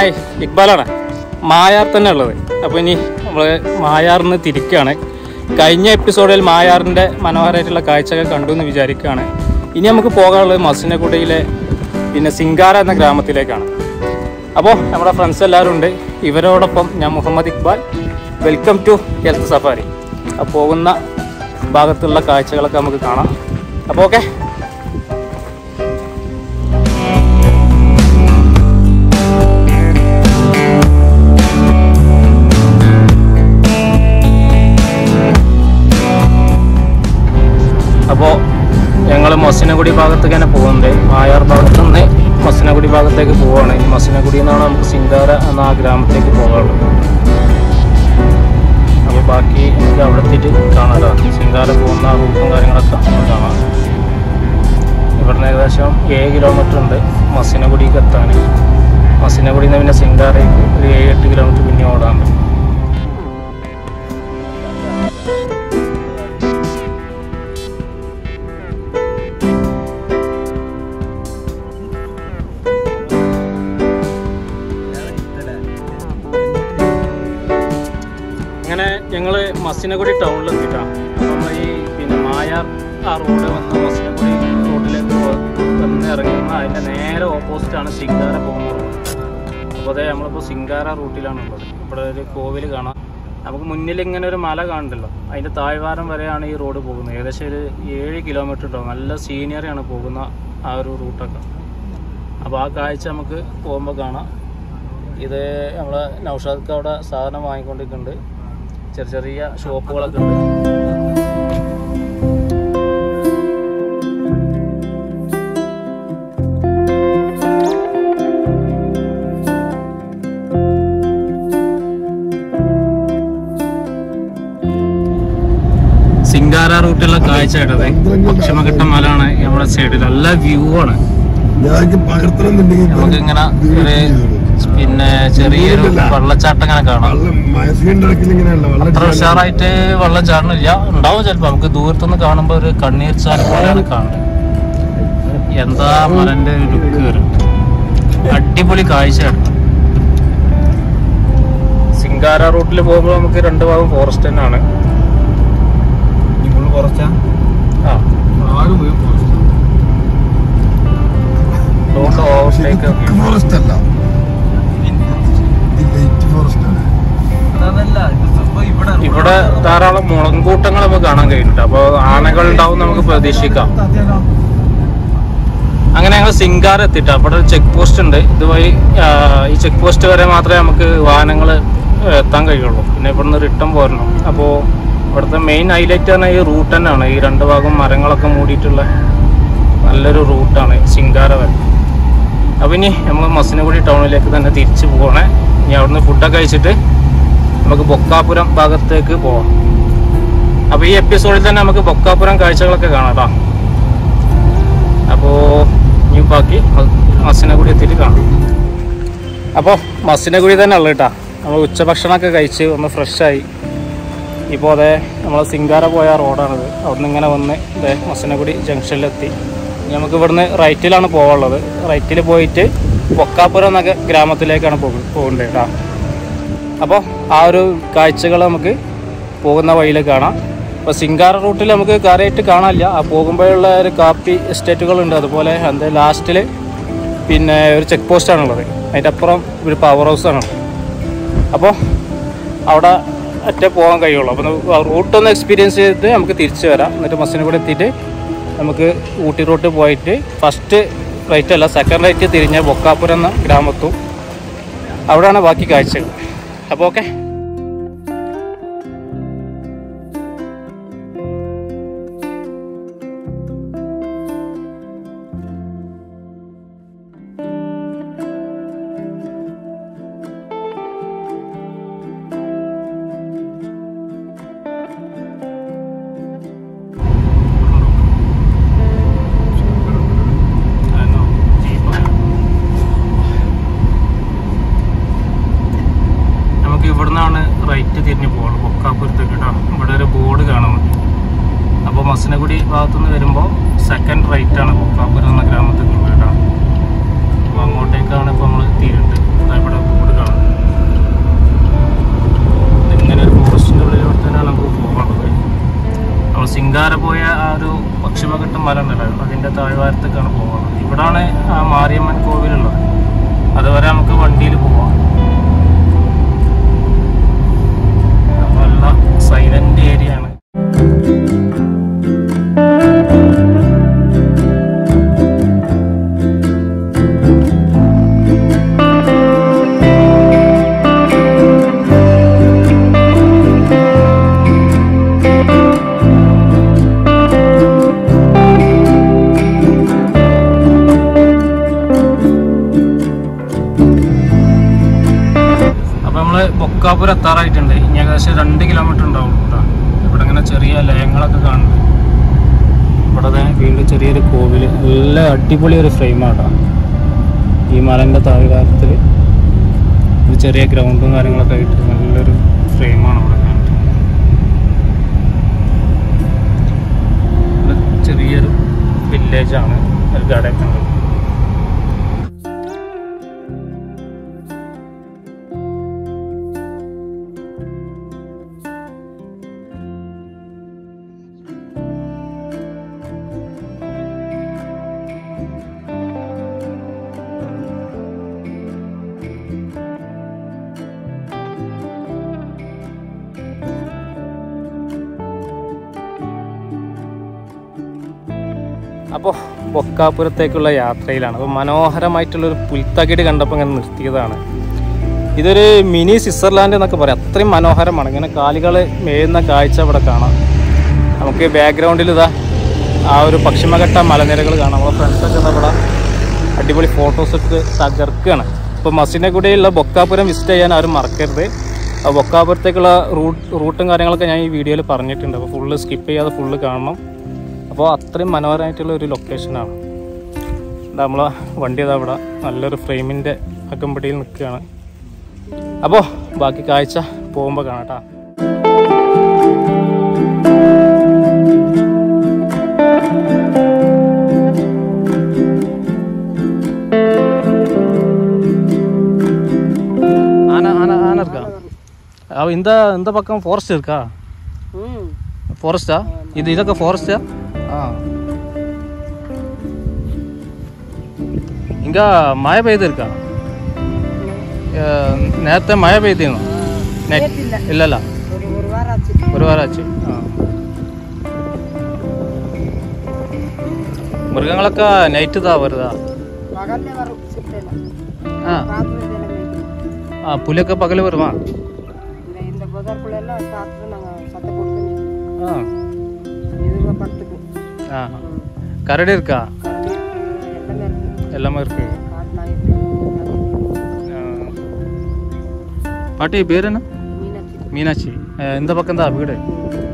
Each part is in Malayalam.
ഹായ് ഇക്ബാലാണ് മായാർ തന്നെ ഉള്ളത് അപ്പോൾ ഇനി നമ്മൾ മായാറിന്ന് തിരിക്കുകയാണ് കഴിഞ്ഞ എപ്പിസോഡിൽ മായാറിൻ്റെ മനോഹരമായിട്ടുള്ള കാഴ്ചകൾ കണ്ടു എന്ന് വിചാരിക്കുകയാണ് ഇനി നമുക്ക് പോകാനുള്ളത് മസിനഗുഡയിലെ പിന്നെ സിംഗാര എന്ന ഗ്രാമത്തിലേക്കാണ് അപ്പോൾ നമ്മുടെ ഫ്രണ്ട്സ് എല്ലാവരും ഉണ്ട് ഇവരോടൊപ്പം ഞാൻ Muhammad Iqbal welcome to health safari അപ്പോൾ പോകുന്ന ഭാഗത്തുള്ള കാഴ്ചകളൊക്കെ നമുക്ക് കാണാം അപ്പോൾ ഓക്കെ അപ്പോൾ ഞങ്ങൾ മസിനഗുഡി ഭാഗത്തേക്ക് തന്നെ പോകുന്നുണ്ട് മായാർ ഭാഗത്തു നിന്ന് മസിനഗുഡി ഭാഗത്തേക്ക് പോവുകയാണ് ഈ മസിനഗുഡി എന്നാണ് നമുക്ക് സിംഗാര എന്ന ആ ഗ്രാമത്തേക്ക് പോകാനുള്ളത് അപ്പോൾ ബാക്കി നമുക്ക് അവിടെ എത്തിയിട്ട് കാണാം സിംഗാര പോകുന്ന ആ റൂട്ടും കാര്യങ്ങളൊക്കെ നമുക്ക് കാണാം ഇവിടുന്ന് ഏകദേശം ഏഴ് കിലോമീറ്റർ ഉണ്ട് മസിനഗുഡിക്ക് എത്താൻ മസിനഗുഡിയിൽ നിന്ന് പിന്നെ സിംഗാരയ്ക്ക് ഒരു ഏഴ് എട്ട് കിലോമീറ്റർ പിന്നെ ഓടാനുണ്ട് അങ്ങനെ ഞങ്ങൾ മസിനഗുഡി ടൗണിൽ എത്തിയിട്ടാണ് അപ്പോൾ നമ്മൾ ഈ പിന്നെ മായാർ ആ റോഡ് വന്ന് മസിനഗുഡി റോഡിലേക്ക് പോ- വന്ന് ഇറങ്ങുന്ന അതിൻ്റെ നേരെ ഓപ്പോസിറ്റാണ് സിംഗാര പോകുന്ന റോഡ് അപ്പോൾ അതെ നമ്മളിപ്പോൾ സിംഗാര റൂട്ടിലാണുള്ളത് ഇവിടെ ഒരു കോവിൽ കാണാം നമുക്ക് മുന്നിൽ ഇങ്ങനെ ഒരു മല കാണുന്നുണ്ടല്ലോ അതിൻ്റെ താഴ്വാരം വരെയാണ് ഈ റോഡ് പോകുന്നത് ഏകദേശം ഒരു ഏഴ് കിലോമീറ്റർ ഉണ്ടാവും നല്ല സീനിയറിയാണ് പോകുന്ന ആ ഒരു റൂട്ടൊക്കെ അപ്പോൾ ആ കാഴ്ച നമുക്ക് പോകുമ്പോൾ കാണാം ഇത് നമ്മളെ നൗഷാദ് അവിടെ സാധനം വാങ്ങിക്കൊണ്ടിരിക്കുന്നുണ്ട് ചെറിയ ചെറിയ ഷോപ്പുകളൊക്കെ ഉണ്ട് സിംഗാര റൂട്ടിലുള്ള കാഴ്ച കേട്ടത് പക്ഷിമഘട്ട മലാണ് നമ്മുടെ സൈഡിൽ നല്ല വ്യൂ ആണ് ഞാൻ പകർത്തണമെന്നുണ്ടെങ്കിൽ നമുക്ക് ഇങ്ങനെ ഒരു പിന്നെ ചെറിയൊരു വെള്ളച്ചാട്ടം ഇങ്ങനെ കാണാം മനസ്സിന്റെ ഇങ്ങനെയല്ല അത്ര വെള്ളം ഉഷാറായിട്ട് വെള്ളം ചാടണില്ല ഉണ്ടാവും ചിലപ്പോ നമുക്ക് ദൂരത്തുനിന്ന് കാണുമ്പോ ഒരു കണ്ണീർ ചാൽ പോലെയാണ് കാണുന്നത് എന്താ മലന്റെ ഒരു ലുക്ക് വരും അടിപൊളി കാഴ്ചയാണ് സിംഗാര റൂട്ടിൽ പോകുമ്പോൾ നമുക്ക് രണ്ട് ഭാഗം ഫോറസ്റ്റ് തന്നെയാണ് കുറച്ചാ ആ റോഡ് ഓവർടേക്ക് ഫോറസ്റ്റ് അല്ല ഇത് ലൈറ്റ് ഫോറസ്റ്റ് ആണ് ഇവിടെ ധാരാളം മുളങ്കൂട്ടങ്ങൾ നമുക്ക് കാണാൻ കഴിയുന്നുണ്ട് അപ്പോൾ ആനകൾ ഉണ്ടാവും നമുക്ക് പ്രതീക്ഷിക്കാം അങ്ങനെ ഞങ്ങൾ സിംഗാർ എത്തിയിട്ട് അവിടെ ഒരു ചെക്ക് പോസ്റ്റ് ഉണ്ട് ഇതുവഴി ആ, ഈ ചെക്ക് പോസ്റ്റ് വരെ മാത്രമേ നമുക്ക് വാഹനങ്ങൾ എത്താൻ കഴിയുള്ളൂ പിന്നെ ഇവിടുന്ന് റിട്ടേൺ പോരണം അപ്പോൾ ഇവിടുത്തെ മെയിൻ ഹൈലൈറ്റ് പറഞ്ഞാൽ ഈ റൂട്ട് തന്നെയാണ് ഈ രണ്ട് ഭാഗം മരങ്ങളൊക്കെ മൂടിയിട്ടുള്ള നല്ലൊരു റൂട്ടാണ് സിംഗാര വരെ അപ്പോൾ ഇനി നമ്മൾ മസിനഗുഡി ടൗണിലേക്ക് തന്നെ തിരിച്ചു പോകണേ ഇനി അവിടുന്ന് ഫുഡൊക്കെ കഴിച്ചിട്ട് നമുക്ക് ബൊക്കാപുരം ഭാഗത്തേക്ക് പോവാം അപ്പോൾ ഈ എപ്പിസോഡിൽ തന്നെ നമുക്ക് ബൊക്കാപുരം കാഴ്ചകളൊക്കെ കാണാം കേട്ടോ അപ്പോൾ ഇനി ബാക്കി മ- മസിനഗുഡി എത്തിയിട്ട് കാണാം അപ്പോൾ മസിനഗുഡി തന്നെ ഉള്ളു കേട്ടോ നമ്മൾ ഉച്ചഭക്ഷണമൊക്കെ കഴിച്ച് ഒന്ന് ഫ്രഷായി ഇപ്പോൾ അതെ നമ്മൾ സിംഗാര പോയ റോഡാണിത് അവിടുന്ന് ഇങ്ങനെ വന്ന് ഇതേ മസിനഗുഡി ജംഗ്ഷനിലെത്തി ഇനി നമുക്ക് ഇവിടുന്ന് റൈറ്റിലാണ് പോകാനുള്ളത് റൈറ്റിൽ പോയിട്ട് പൊക്കാപ്പുരം എന്നൊക്കെ ഗ്രാമത്തിലേക്കാണ് പോകു പോകേണ്ടത് കേട്ടോ അപ്പോൾ ആ ഒരു കാഴ്ചകൾ നമുക്ക് പോകുന്ന വഴിയിൽ കാണാം ഇപ്പോൾ സിംഗാര റൂട്ടിൽ നമുക്ക് കാര്യമായിട്ട് കാണാനില്ല ആ പോകുമ്പോഴുള്ള ഒരു കാപ്പി എസ്റ്റേറ്റുകളുണ്ട് അതുപോലെ അതിൻ്റെ ലാസ്റ്റിൽ പിന്നെ ഒരു ചെക്ക് പോസ്റ്റാണുള്ളത് അതിൻ്റെ അപ്പുറം ഒരു പവർ ഹൗസാണ് അപ്പോൾ അവിടെ ഒറ്റ പോകാൻ കഴിയുള്ളൂ അപ്പോൾ റൂട്ടൊന്ന് എക്സ്പീരിയൻസ് ചെയ്തിട്ട് നമുക്ക് തിരിച്ചു വരാം എന്നിട്ട് ബസ്സിന് കൂടെ എത്തിയിട്ട് നമുക്ക് ഊട്ടി റൂട്ട് പോയിട്ട് ഫസ്റ്റ് റൈറ്റ് അല്ല സെക്കൻഡ് റൈറ്റ് തിരിഞ്ഞ ബൊക്കാപ്പുരം എന്ന ഗ്രാമത്തും അവിടെയാണ് ബാക്കി കാഴ്ചകൾ അപ്പോൾ ഓക്കെ നമുക്ക് ഇവിടുന്നാണ് റൈറ്റ് തിരിഞ്ഞ് പോകുള്ളൂ ബൊക്കാപ്പുരത്തേക്ക് കേട്ടോ ഇവിടെ ഒരു ബോർഡ് കാണുന്നുണ്ട് അപ്പോൾ മസനഗുഡി ഭാഗത്തുനിന്ന് വരുമ്പോൾ സെക്കൻഡ് റൈറ്റ് ആണ് ബൊക്കാപ്പുരം എന്ന ഗ്രാമത്തേക്കുള്ളത് കേട്ടോ അപ്പോൾ അങ്ങോട്ടേക്കാണ് ഇപ്പോൾ നമ്മൾ എത്തിയിട്ടുണ്ട് ദാ ഇവിടെ ചിങ്കാര പോയ ആ ഒരു പക്ഷിമഘട്ടം മല ഉണ്ടല്ലോ അതിന്റെ താഴ്വാരത്തേക്കാണ് പോകുന്നത് ഇവിടാണ് ആ മാരിയമ്മൻ കോവിലുള്ളത് അതുവരെ നമുക്ക് വണ്ടിയിൽ പോവാം നല്ല സൈലന്റ് ഏരിയ ആണ് അപ്പൊ നമ്മള് ബൊക്കാപുരം എത്താറായിട്ടുണ്ട് ഇനി ഏകദേശം രണ്ട് കിലോമീറ്റർ ഉണ്ടാവും കേട്ടോ ഇവിടെ ഇങ്ങനെ ചെറിയ ലയങ്ങളൊക്കെ കാണുന്നുണ്ട് ഇവിടെ ദേ വീണ്ടും ചെറിയൊരു കോവില് നല്ല അടിപൊളി ഒരു ഫ്രെയിമാട്ടോ ഈ മലന്റെ താഴ്വാരത്തിൽ ഒരു ചെറിയ ഗ്രൗണ്ടും കാര്യങ്ങളൊക്കെ ആയിട്ട് നല്ലൊരു ഫ്രെയിമാണ് ഇവിടെ കാണുന്നത് ഇവിടെ ചെറിയൊരു വില്ലേജാണ് ഒരു കടയൊക്കെ ഉണ്ട് അപ്പോൾ ബൊക്കാപുരത്തേക്കുള്ള യാത്രയിലാണ് അപ്പോൾ മനോഹരമായിട്ടുള്ളൊരു പുൽത്തകിട് കണ്ടപ്പോൾ ഇങ്ങനെ നിർത്തിയതാണ് ഇതൊരു മിനി സ്വിറ്റ്സർലാൻഡ് എന്നൊക്കെ പറയാം അത്രയും മനോഹരമാണ് ഇങ്ങനെ കാലുകൾ മേയുന്ന കാഴ്ച ഇവിടെ കാണാം നമുക്ക് ബാക്ക്ഗ്രൗണ്ടിൽ ഇതാ ആ ഒരു പശ്ചിമഘട്ട മലനിരകൾ കാണാം നമ്മളെ ഫ്രണ്ട്സൊക്കെ ഇതാ ഇവിടെ അടിപൊളി ഫോട്ടോസ് എടുത്ത് തകർക്കുകയാണ് ഇപ്പോൾ മസിനെ കൂടെയുള്ള ബൊക്കാപുരം വിസിറ്റ് ചെയ്യാൻ ആരും മറക്കരുത് ആ ബൊക്കാപുരത്തേക്കുള്ള റൂട്ട് റൂട്ടും കാര്യങ്ങളൊക്കെ ഞാൻ ഈ വീഡിയോയിൽ പറഞ്ഞിട്ടുണ്ട് അപ്പോൾ ഫുള്ള് സ്കിപ്പ് ചെയ്യാതെ ഫുള്ള് കാണണം അപ്പോൾ അത്രയും മനോഹരമായിട്ടുള്ള ഒരു ലൊക്കേഷനാണ് നമ്മളെ വണ്ടി അതാ ഇവിടെ നല്ലൊരു ഫ്രെയിമിൻ്റെ അകമ്പടിയിൽ നിൽക്കുകയാണ് അപ്പോൾ ബാക്കി കാഴ്ച പോകുമ്പോൾ കാണാം കേട്ടോ ஆனா ஆனா ஆனா இருக்கா அவ இந்த இந்த பக்கம் ஃபாரஸ்ட் இருக்கா ஃபாரஸ்டா இது ಇದಕ್ಕೆ ಫಾರೆಸ್ಟಾ ಹಾಂ ఇంకా ಮಳೆ പെയ്തിരിക്കാ നേരത്തെ മഴ പെയ്തിരുന്നു ഇല്ലല്ല ஒரு ஒரு வாரம் ஆச்சு ഒരു വാരം ആச்சு ആ മൃഗങ്ങളൊക്കെ നൈറ്റ് ഇതാ വരുതാ பகல்ல வரும் சிப்டைல ആ ராத்திரி வேலை மேய்க்கணும். ആ പുലിയൊക്കെ പകല് വരുവാ இந்த இந்த புதற்குள்ள எல்லாம் சாப்பிட்டு நாங்கள் சட்டை போட்டு ആ இதுவாக படுத்துக்கும் ആ കരടി இருக்கா கரடி இருக்கு, எல்லாமே இருக்கு எல்லாமே இருக்கு காட்டு நாய் இருக்கு ആ. பாட்டி பேர் என்ன மீனாட்சி மீனாட்சி அஹ் இந்த பக்கம் தான் வீடு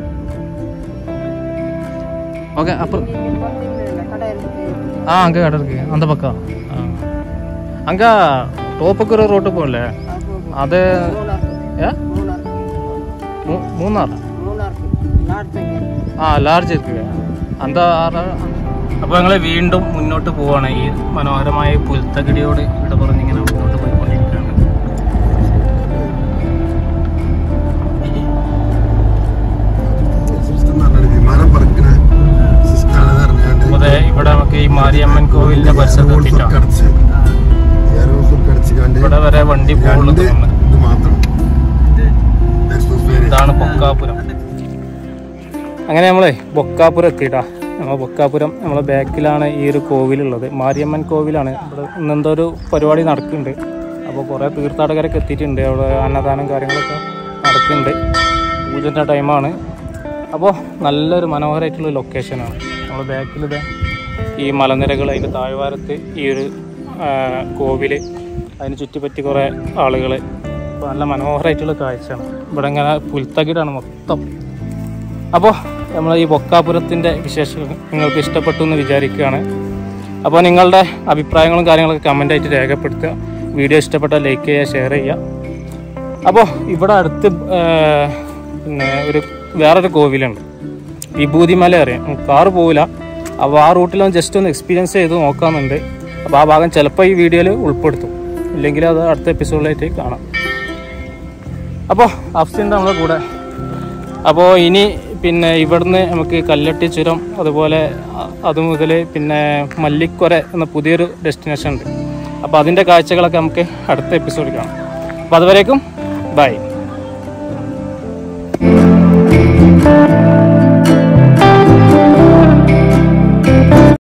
ஓகே அப்புறம் இங்க வந்து கடை இருக்கு ஆ அங்கே கடை இருக்கு அந்த பக்கம் ஆ. அங்கே ടോപ്പൊക്കെ റോട്ട് പോകല്ലേ அது போகும். അത് மூணார் ഏ மூணார் മൂ- മൂന്നാർ மூணார் லாட்ஜ் ആ ലാർജ് ഇരിക്കുക അന്ത അപ്പോൾ ഞങ്ങൾ വീണ്ടും മുന്നോട്ട് പോവാണ് ഈ മനോഹരമായ പുൽത്തകിടിയോട് ഇവിടെ പറഞ്ഞിങ്ങനെ മുന്നോട്ട് പോയിക്കൊണ്ടിരിക്കുകയാണ് സിസ്റ്റം നല്ലൊരു വിമാനം പറക്കണ സിസ്റ്റാണെന്ന് അറിഞ്ഞാണ്ട് അപ്പോൾ ദേ ഇവിടെ നമുക്ക് ഈ മാരിയമ്മൻ കോവിലിന്റെ പരിസരത്ത് എത്തിയിട്ടാണ് കടച്ച് എയർഹോഴ്സ് കടച്ച് കണ്ട് ഇവിടെ വരെ വണ്ടി പോകുള്ളൂ രണ്ട് തോന്നുന്നു ഇത് മാത്രം എക്സ്പ്രസ് വേരി ഇതാണ് ബൊക്കാപുരം അങ്ങനെ നമ്മളെ ബൊക്കാപുരം എത്തിയിട്ടാ നമ്മൾ ബൊക്കാപുരം നമ്മളെ ബാക്കിലാണ് ഈ ഒരു കോവിലുള്ളത് മാരിയമ്മൻ കോവിലാണ് ഇവിടെ ഇന്നെന്തോ ഒരു പരിപാടി നടക്കുന്നുണ്ട് അപ്പോൾ കുറേ തീർത്ഥാടകരൊക്കെ എത്തിയിട്ടുണ്ട് അവിടെ അന്നദാനം കാര്യങ്ങളൊക്കെ നടക്കുന്നുണ്ട് പൂജൻ്റെ ടൈമാണ് അപ്പോൾ നല്ലൊരു മനോഹരമായിട്ടുള്ള ലൊക്കേഷനാണ് നമ്മൾ ബാക്കിലിത് ഈ മലനിരകൾ അതിൻ്റെ താഴ്വാരത്ത് ഈ ഒരു കോവിൽ അതിന് ചുറ്റിപ്പറ്റി കുറേ ആളുകൾ അപ്പോൾ നല്ല മനോഹരമായിട്ടുള്ള കാഴ്ചയാണ് ഇവിടെ ഇങ്ങനെ പുൽത്തകിടാണ് മൊത്തം അപ്പോൾ നമ്മൾ ഈ ബൊക്കാപുരത്തിൻ്റെ വിശേഷം നിങ്ങൾക്ക് ഇഷ്ടപ്പെട്ടു എന്ന് വിചാരിക്കുകയാണ് അപ്പോൾ നിങ്ങളുടെ അഭിപ്രായങ്ങളും കാര്യങ്ങളൊക്കെ കമൻ്റായിട്ട് രേഖപ്പെടുത്തുക വീഡിയോ ഇഷ്ടപ്പെട്ടാൽ ലൈക്ക് ചെയ്യുക ഷെയർ ചെയ്യുക അപ്പോൾ ഇവിടെ അടുത്ത് ആ, പിന്നെ ഒരു വേറൊരു കോവിലുണ്ട് വിഭൂതിമല അറിയാം കാറ് പോവില്ല അപ്പോൾ ആ റൂട്ടിലൊന്ന് ജസ്റ്റ് ഒന്ന് എക്സ്പീരിയൻസ് ചെയ്ത് നോക്കാമെന്നുണ്ട് അപ്പോൾ ആ ഭാഗം ചിലപ്പോൾ ഈ വീഡിയോയിൽ ഉൾപ്പെടുത്തും ഇല്ലെങ്കിൽ അത് അടുത്ത എപ്പിസോഡിലായിട്ട് കാണാം അപ്പോൾ അഫ്സിൻ്റെ നമ്മളെ കൂടെ അപ്പോൾ ഇനി പിന്നെ ഇവിടുന്ന് നമുക്ക് കല്ലട്ടി ചുരം അതുപോലെ അ- അത് മുതൽ പിന്നെ മല്ലിക്കൊര എന്ന പുതിയൊരു ഡെസ്റ്റിനേഷൻ ഉണ്ട് അപ്പോൾ അതിൻ്റെ കാഴ്ചകളൊക്കെ നമുക്ക് അടുത്ത എപ്പിസോഡിൽ കാണാം അപ്പോൾ അതുവരേക്കും ബൈ